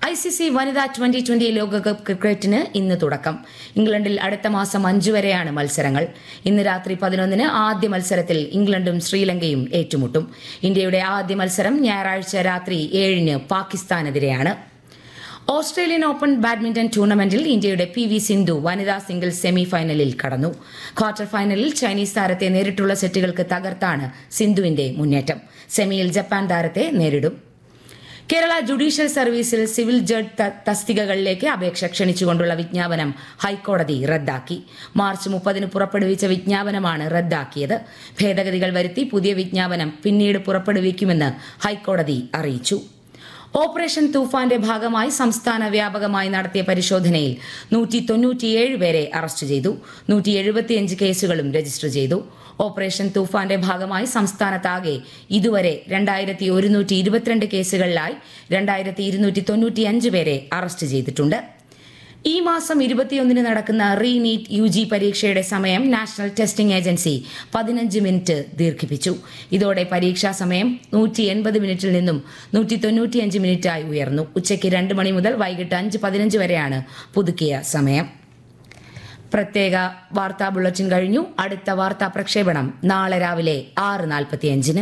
I C C വനിതാ twenty twenty ലോകകപ്പ് ക്രിക്കറ്റിന് ഇന്ന് തുടക്കം ഇംഗ്ലണ്ടിൽ അടുത്ത മാസം അഞ്ചു വരെയാണ് മത്സരങ്ങൾ ഇന്ന് രാത്രി പതിനൊന്നിന് ആദ്യ മത്സരത്തിൽ ഇംഗ്ലണ്ടും ശ്രീലങ്കയും ഏറ്റുമുട്ടും ഇന്ത്യയുടെ ആദ്യ മത്സരം ഞായറാഴ്ച രാത്രി ഏഴിന് പാകിസ്ഥാനെതിരെയാണ് ഓസ്ട്രേലിയൻ ഓപ്പൺ ബാഡ്മിന്റൺ ടൂർണമെന്റിൽ ഇന്ത്യയുടെ പി വി സിന്ധു വനിതാ സിംഗിൾസ് സെമി ഫൈനലിൽ കടന്നു ക്വാർട്ടർ ഫൈനലിൽ ചൈനീസ് താരത്തെ നേരിട്ടുള്ള സെറ്റുകൾക്ക് തകർത്താണ് സിന്ധുവിന്റെ മുന്നേറ്റം സെമിയിൽ ജപ്പാൻ താരത്തെ നേരിടും കേരള ജുഡീഷ്യൽ സർവീസിൽ സിവിൽ ജഡ്ജ് ത- തസ്തികകളിലേക്ക് അപേക്ഷ ക്ഷണിച്ചുകൊണ്ടുള്ള വിജ്ഞാപനം ഹൈക്കോടതി റദ്ദാക്കി മാർച്ച് മുപ്പതിന് പുറപ്പെടുവിച്ച വിജ്ഞാപനമാണ് റദ്ദാക്കിയത് ഭേദഗതികൾ വരുത്തി പുതിയ വിജ്ഞാപനം പിന്നീട് പുറപ്പെടുവിക്കുമെന്ന് ഹൈക്കോടതി അറിയിച്ചു ഓപ്പറേഷൻ തൂഫാന്റെ ഭാഗമായി സംസ്ഥാന വ്യാപകമായി നടത്തിയ പരിശോധനയിൽ നൂറ്റി തൊണ്ണൂറ്റിയേഴ് പേരെ അറസ്റ്റ് ചെയ്തു നൂറ്റി എഴുപത്തിയഞ്ച് കേസുകളും രജിസ്റ്റർ ചെയ്തു ഓപ്പറേഷൻ തൂഫാന്റെ ഭാഗമായി സംസ്ഥാനത്താകെ ഇതുവരെ രണ്ടായിരത്തി ഒരുന്നൂറ്റി ഇരുപത്തിരണ്ട് കേസുകളിലായി രണ്ടായിരത്തി ഇരുന്നൂറ്റി തൊണ്ണൂറ്റിയഞ്ച് പേരെ അറസ്റ്റ് ചെയ്തിട്ടുണ്ട് ഈ മാസം ഇരുപത്തിയൊന്നിന് നടക്കുന്ന റീ നീറ്റ് യു ജി പരീക്ഷയുടെ സമയം നാഷണൽ ടെസ്റ്റിംഗ് ഏജൻസി പതിനഞ്ച് മിനിറ്റ് ദീർഘിപ്പിച്ചു ഇതോടെ പരീക്ഷാ സമയം നൂറ്റി എൺപത് മിനിറ്റിൽ നിന്നും നൂറ്റി തൊണ്ണൂറ്റിയഞ്ച് മിനിറ്റായി ഉയർന്നു ഉച്ചയ്ക്ക് രണ്ട് മണി മുതൽ വൈകിട്ട് അഞ്ച് പതിനഞ്ച് വരെയാണ് പുതുക്കിയ സമയം പ്രത്യേക വാർത്താ ബുള്ളറ്റിൻ കഴിഞ്ഞു അടുത്ത വാർത്താ പ്രക്ഷേപണം നാളെ രാവിലെ ആറ് നാൽപ്പത്തിയഞ്ചിന്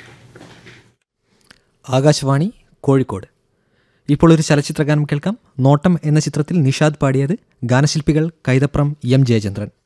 ആകാശവാണി കോഴിക്കോട് ഇപ്പോൾ ഒരു ചലച്ചിത്രഗാനം കേൾക്കാം നോട്ടം എന്ന ചിത്രത്തിൽ നിഷാദ് പാടിയത് ഗാനശില്പികൾ കൈതപ്രം എം ജയചന്ദ്രൻ